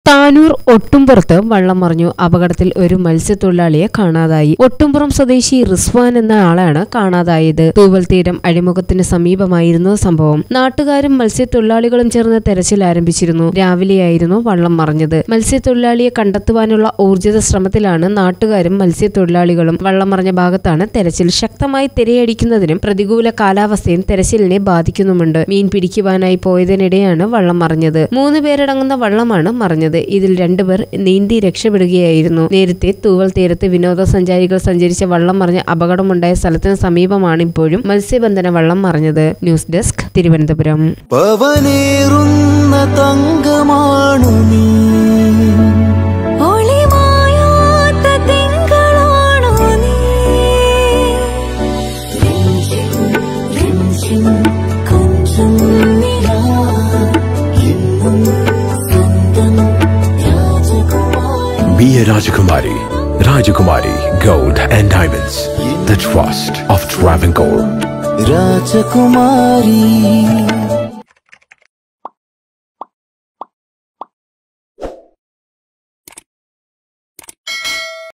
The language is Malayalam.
താനൂർ ഒട്ടുംപുറത്ത് വള്ളം മറിഞ്ഞു അപകടത്തിൽ ഒരു മത്സ്യത്തൊഴിലാളിയെ കാണാതായി ഒട്ടുംപുറം സ്വദേശി റിസ്വാൻ എന്ന ആളാണ് കാണാതായത് തൂവൽ തീരം അഴിമുഖത്തിന് സമീപമായിരുന്നു സംഭവം നാട്ടുകാരും മത്സ്യത്തൊഴിലാളികളും ചേർന്ന് തെരച്ചിൽ ആരംഭിച്ചിരുന്നു രാവിലെയായിരുന്നു വള്ളം മറിഞ്ഞത് മത്സ്യത്തൊഴിലാളിയെ കണ്ടെത്തുവാനുള്ള ഊർജിത ശ്രമത്തിലാണ് നാട്ടുകാരും മത്സ്യത്തൊഴിലാളികളും വള്ളം മറിഞ്ഞ ഭാഗത്താണ് തെരച്ചിൽ ശക്തമായി തിരയടിക്കുന്നതിനും പ്രതികൂല കാലാവസ്ഥയും തെരച്ചിലിനെ ബാധിക്കുന്നുമുണ്ട് മീൻ പിടിക്കുവാനായി പോയതിനിടെയാണ് വള്ളം മറിഞ്ഞത് മൂന്ന് പേരടങ്ങുന്ന വള്ളമാണ് മറിഞ്ഞത് ഇതിൽ രണ്ടുപേർ നീന്തി രക്ഷപ്പെടുകയായിരുന്നു നേരത്തെ തൂവൽ തീരത്ത് വിനോദസഞ്ചാരികൾ സഞ്ചരിച്ച വള്ളം മറിഞ്ഞ അപകടമുണ്ടായ സ്ഥലത്തിന് സമീപമാണ് ഇപ്പോഴും മത്സ്യബന്ധന വള്ളം മറിഞ്ഞത് ന്യൂസ് ഡെസ്ക് തിരുവനന്തപുരം പവനേറുന്ന തങ്കമാണു നീ ഒളിമായാത്ത തിങ്കളാണു നീ രഞ്ജിം കൊഞ്ചം നിലാ എന്നും സ്വന്തം രാജകുമാരി Be a Rajakumari. Rajakumari Gold and Diamonds. The trust of Travancore. രാജകുമാരി